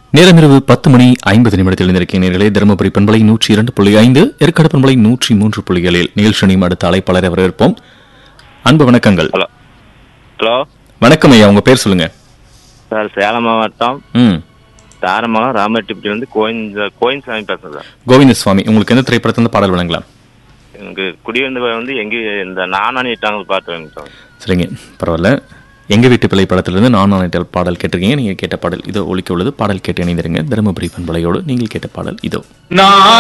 நேரம் இரவு பத்து மணி ஐம்பது நிமிடத்தில் இருந்திருக்கிறீர்களே தருமபுரி பண்பலை நூற்றி இரண்டு புள்ளி ஐந்து எருக்கட பண்பலை நூற்றி மூன்று புள்ளிகளில் நிகழ்ச்சியும் அடுத்த அழைப்பாளரை வரவேற்போம் அன்பு வணக்கங்கள் ஹலோ ஹலோ வணக்கம் ஐயா உங்க பேர் சொல்லுங்க சார் சேலம் மாவட்டம் ம் தாரமங்கலம் ராமரெட்டிப்பட்டியிலேருந்து கோயின் கோயின் சாமி பேசுகிறேன் சார் கோவிந்த சுவாமி உங்களுக்கு எந்த திரைப்படத்திலிருந்து பாடல் வழங்கலாம் எனக்கு குடியிருந்து வந்து எங்கே இந்த நானானிட்டாங்க பாட்டு வேணும் சார் சரிங்க பரவாயில்ல எங்க வீட்டு பிள்ளை படத்திலிருந்து நான் நானிட்டல் பாடல் கேட்டிருக்கீங்க நீங்க கேட்ட பாடல் இதோ ஒலிக்க உள்ளது பாடல் கேட்டு இணைந்திருங்க தருமபுரி பண்பலையோடு நீங்கள் கேட்ட பாடல் இதோ நான்